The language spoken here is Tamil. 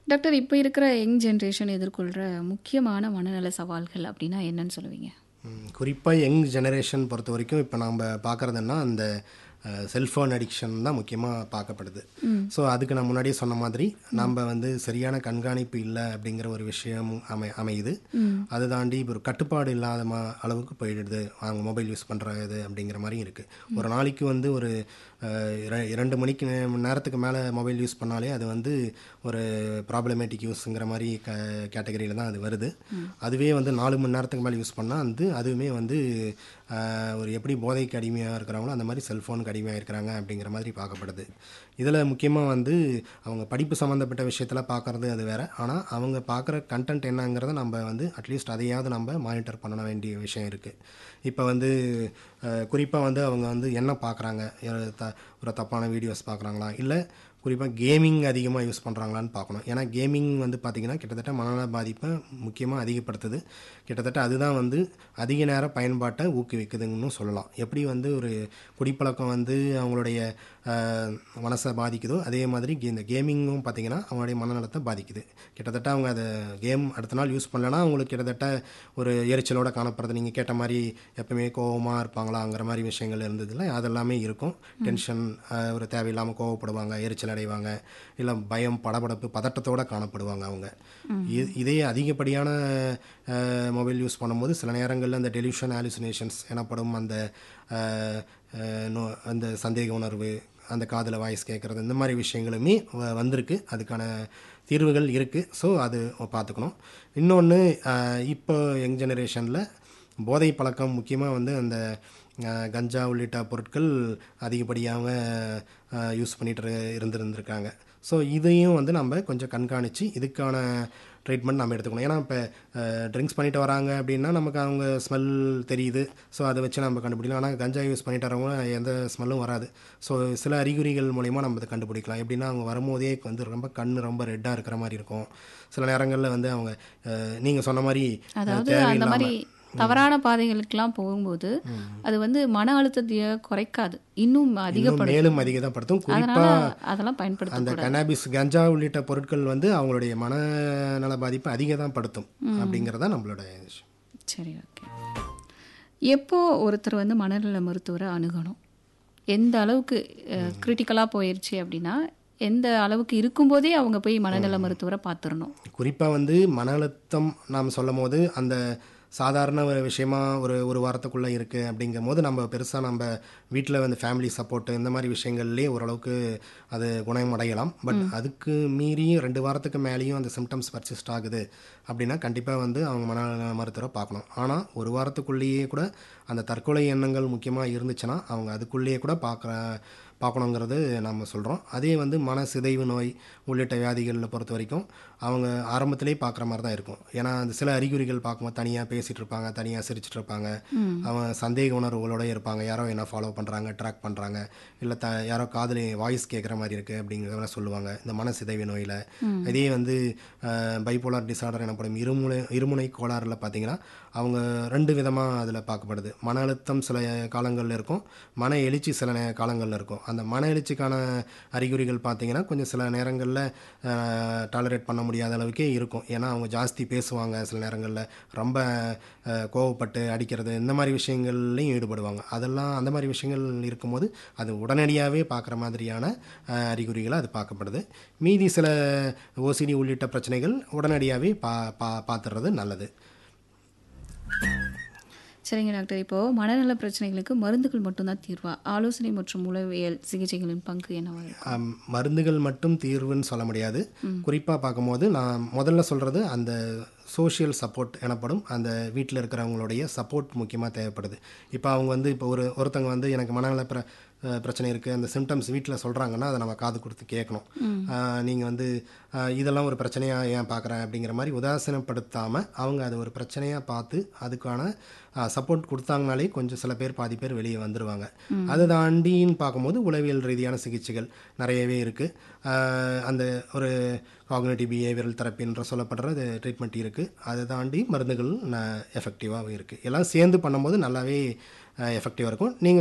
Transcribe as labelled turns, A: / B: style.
A: டாக்டர் இப்போ இருக்கிற யங் ஜென்ரேஷன் எதிர்கொள்கிற முக்கியமான மனநல சவால்கள் அப்படின்னா என்னன்னு சொல்லுவீங்க
B: குறிப்பாக யங் ஜெனரேஷன் பொறுத்த வரைக்கும் இப்போ நம்ம பார்க்குறதுன்னா அந்த செல்ஃபோன் அடிக்ஷன் தான் முக்கியமாக பார்க்கப்படுது ஸோ அதுக்கு நான் முன்னாடியே சொன்ன மாதிரி நம்ம வந்து சரியான கண்காணிப்பு இல்லை அப்படிங்கிற ஒரு விஷயம் அமை அமையுது அதை தாண்டி ஒரு கட்டுப்பாடு இல்லாத மா அளவுக்கு போயிடுது அவங்க மொபைல் யூஸ் பண்ணுறது அப்படிங்கிற மாதிரி இருக்குது ஒரு நாளைக்கு வந்து ஒரு அஹ், இர- இரண்டு மணிக்கு நே- மணி நேரத்துக்கு மேலே மொபைல் யூஸ் பண்ணாலே அது வந்து ஒரு ப்ராப்ளமேட்டிக் யூஸுங்கிற மாதிரி க கேட்டகரியில் தான் அது வருது அதுவே வந்து நாலு மணி நேரத்துக்கு மேலே யூஸ் பண்ணால் வந்து அதுவுமே வந்து ஆஹ், ஒரு எப்படி போதைக்கு அடிமையாக இருக்கிறாங்களோ அந்த மாதிரி செல்ஃபோனுக்கு அடிமையாக இருக்கிறாங்க அப்படிங்கிற மாதிரி பார்க்கப்படுது இதில் முக்கியமாக வந்து அவங்க படிப்பு சம்மந்தப்பட்ட விஷயத்தில் பார்க்குறது அது வேறு ஆனால் அவங்க பார்க்குற கண்டென்ட் என்னங்கிறத நம்ம வந்து அட்லீஸ்ட் அதையாவது நம்ம மானிட்டர் பண்ண வேண்டிய விஷயம் இருக்குது இப்போ வந்து குறிப்பாக வந்து அவங்க வந்து என்ன பார்க்குறாங்க த ஒரு தப்பான வீடியோஸ் பார்க்குறாங்களா இல்லை குறிப்பாக கேமிங் அதிகமாக யூஸ் பண்ணுறாங்களான்னு பார்க்கணும் ஏன்னா கேமிங் வந்து பார்த்திங்கன்னா கிட்டத்தட்ட மனநல பாதிப்பை முக்கியமாக அதிகப்படுத்துது கிட்டத்தட்ட அதுதான் வந்து அதிக நேர பயன்பாட்டை ஊக்குவிக்குதுன்னு சொல்லலாம் எப்படி வந்து ஒரு குடிப்பழக்கம் வந்து அவங்களுடைய ஆஹ், மனசை பாதிக்குதோ அதே மாதிரி கே- இந்த கேமிங்கும் பார்த்திங்கன்னா அவங்களுடைய மனநலத்தை பாதிக்குது கிட்டத்தட்ட அவங்க அதை கேம் அடுத்த நாள் யூஸ் பண்ணலன்னா அவங்களுக்கு கிட்டத்தட்ட ஒரு எரிச்சலோட காணப்படுறது நீங்கள் கேட்ட மாதிரி எப்பவுமே கோவமாக இருப்பாங்களாங்கிற மாதிரி விஷயங்கள் இருந்ததில்ல அதெல்லாமே இருக்கும் டென்ஷன் ஒரு தேவையில்லாமல் கோவப்படுவாங்க எரிச்சல் அடைவாங்க இல்லை பயம் படபடப்பு பதட்டத்தோட காணப்படுவாங்க அவங்க இ- இதே அதிகப்படியான மொபைல் யூஸ் பண்ணும்போது சில நேரங்களில் அந்த டெலியூஷன் ஹாலுசினேஷன்ஸ் எனப்படும் அந்த அஹ், அஹ், நோ- அந்த சந்தேக உணர்வு அந்த காதில் வாய்ஸ் கேட்குறது இந்த மாதிரி விஷயங்களுமே வ- வந்திருக்கு அதுக்கான தீர்வுகள் இருக்குது ஸோ அது பார்த்துக்கணும் இன்னொன்று இப்போ யங் ஜெனரேஷனில் போதை பழக்கம் முக்கியமாக வந்து அந்த அஹ், கஞ்சா உள்ளிட்ட பொருட்கள் அதிகப்படியாக யூஸ் பண்ணிட்டு இரு- இருந்திருந்திருக்காங்க ஸோ இதையும் வந்து நம்ம கொஞ்சம் கண்காணித்து இதுக்கான ட்ரீட்மெண்ட் நம்ம எடுத்துக்கணும் ஏன்னா இப்போ ட்ரிங்க்ஸ் பண்ணிட்டு வராங்க அப்படின்னா நமக்கு அவங்க ஸ்மெல் தெரியுது ஸோ அதை வச்சு நம்ம கண்டுபிடிக்கலாம் ஆனால் கஞ்சா யூஸ் பண்ணிட்டு வரவங்க எந்த ஸ்மெல்லும் வராது ஸோ சில அறிகுறிகள் மூலயமா நம்ம அதை கண்டுபிடிக்கலாம் எப்படின்னா அவங்க வரும்போதே வந்து ரொம்ப கண் ரொம்ப ரெட்டாக இருக்கிற மாதிரி இருக்கும் சில நேரங்களில் வந்து அவங்க நீங்கள் சொன்ன மாதிரி அஹ்,
A: அதாவது அந்த
B: தேவையில்லாம-
A: மாதிரி தவறான பாதைகளுக்கெல்லாம் போகும்போது அது வந்து மன அழுத்தத்தை குறைக்காது இன்னும்
B: இன்னும்
A: அதிகப்படும்
B: மேலும் அதிகப்படுத்தும்
A: அதனால
B: குறிப்பாக
A: அதெல்லாம் பயன்படுத்த
B: அந்த கனாபிஸ் கஞ்சா உள்ளிட்ட பொருட்கள் வந்து அவங்களுடைய மனநல பாதிப்பை அதிகம் தான் படுத்தும் அப்படிங்கிறதா நம்மளோட விஷயம்
A: சரி ஓகே எப்போ ஒருத்தர் வந்து மனநல மருத்துவரை அணுகணும் எந்த அளவுக்கு கிரிட்டிக்கலாக போயிடுச்சு அப்படின்னா எந்த அளவுக்கு இருக்கும்போதே அவங்க போய் மனநல மருத்துவரை பார்த்துடணும்
B: குறிப்பாக வந்து மன அழுத்தம் நாம் சொல்லும் போது அந்த சாதாரண ஒரு விஷயமா ஒரு ஒரு வாரத்துக்குள்ளே இருக்குது அப்படிங்கும் போது நம்ம பெருசாக நம்ம வீட்டில் வந்து ஃபேமிலி சப்போர்ட்டு இந்த மாதிரி விஷயங்கள்லேயே ஓரளவுக்கு அது குணம் அடையலாம் பட் அதுக்கு மீறி ரெண்டு வாரத்துக்கு மேலேயும் அந்த சிம்டம்ஸ் பர்சிஸ்ட் ஆகுது அப்படின்னா கண்டிப்பாக வந்து அவங்க மன மருத்துவரை பார்க்கணும் ஆனால் ஒரு வாரத்துக்குள்ளேயே கூட அந்த தற்கொலை எண்ணங்கள் முக்கியமாக இருந்துச்சுன்னா அவங்க அதுக்குள்ளேயே கூட பார்க்குற பார்க்கணுங்கிறது நம்ம சொல்கிறோம் அதே வந்து மன சிதைவு நோய் உள்ளிட்ட வியாதிகளில் பொறுத்த வரைக்கும் அவங்க ஆரம்பத்திலே பார்க்குற மாதிரி தான் இருக்கும் ஏன்னா அந்த சில அறிகுறிகள் பார்க்கும்போது தனியாக பேசிகிட்டு இருப்பாங்க தனியாக சிரிச்சிட்டு இருப்பாங்க அவங்க சந்தேக உணர்வுகளோட இருப்பாங்க யாரோ என்ன ஃபாலோ பண்ணுறாங்க ட்ராக் பண்ணுறாங்க இல்லை த யாரோ காதில் வாய்ஸ் கேட்குற மாதிரி இருக்குது அப்படிங்கிறத சொல்லுவாங்க இந்த மன சிதைவு நோயில் இதே வந்து பைபோலார் டிசார்டர் எனப்படும் இருமுனை இருமுனை கோளாறில் பார்த்தீங்கன்னா அவங்க ரெண்டு விதமாக அதில் பார்க்கப்படுது மன அழுத்தம் சில காலங்களில் இருக்கும் மன எழுச்சி சில நே காலங்களில் இருக்கும் அந்த மன எழுச்சிக்கான அறிகுறிகள் பார்த்தீங்கன்னா கொஞ்சம் சில நேரங்களில் டாலரேட் பண்ண முடியாத அளவுக்கே இருக்கும் ஏன்னா அவங்க ஜாஸ்தி பேசுவாங்க சில நேரங்களில் ரொம்ப அஹ், கோவப்பட்டு அடிக்கிறது இந்த மாதிரி விஷயங்கள்லையும் ஈடுபடுவாங்க அதெல்லாம் அந்த மாதிரி விஷயங்கள் இருக்கும்போது அது உடனடியாகவே பார்க்குற மாதிரியான அஹ், அறிகுறிகளை அது பார்க்கப்படுது மீதி சில ஓசிடி உள்ளிட்ட பிரச்சனைகள் உடனடியாகவே பா பா பார்த்துறது நல்லது
A: சரிங்க டாக்டர் இப்போ மனநல பிரச்சனைகளுக்கு மருந்துகள் மட்டும்தான் தீர்வா ஆலோசனை மற்றும் உளவியல் சிகிச்சைகளின் பங்கு என்னவா இருக்கும்
B: ஆம், மருந்துகள் மட்டும் தீர்வுன்னு சொல்ல முடியாது குறிப்பாக பார்க்கும்போது நான் முதல்ல சொல்கிறது அந்த சோஷியல் சப்போர்ட் எனப்படும் அந்த வீட்டில் இருக்கிறவங்களுடைய சப்போர்ட் முக்கியமாக தேவைப்படுது இப்போ அவங்க வந்து இப்போ ஒரு ஒருத்தங்க வந்து எனக்கு மனநல பிர அஹ், பிரச்சனை இருக்குது அந்த சிம்டம்ஸ் வீட்டில் சொல்கிறாங்கன்னா அதை நம்ம காது கொடுத்து கேட்கணும் நீங்கள் வந்து அஹ், இதெல்லாம் ஒரு பிரச்சனையாக ஏன் பார்க்குறேன் அப்படிங்கிற மாதிரி உதாசீனப்படுத்தாமல் அவங்க அதை ஒரு பிரச்சனையாக பார்த்து அதுக்கான சப்போர்ட் கொடுத்தாங்கனாலே கொஞ்சம் சில பேர் பாதி பேர் வெளியே வந்துடுவாங்க அதை தாண்டின்னு பார்க்கும்போது உளவியல் ரீதியான சிகிச்சைகள் நிறையவே இருக்குது அந்த ஒரு காக்னேட்டிவ் பிஹேவியரல் தெரப்பின்ற சொல்லப்படுற ட்ரீட்மெண்ட் இருக்குது அதை தாண்டி மருந்துகள் எஃபெக்டிவாகவும் இருக்குது எல்லாம் சேர்ந்து பண்ணும்போது நல்லாவே எஃபெக்டிவாக இருக்கும் நீங்கள்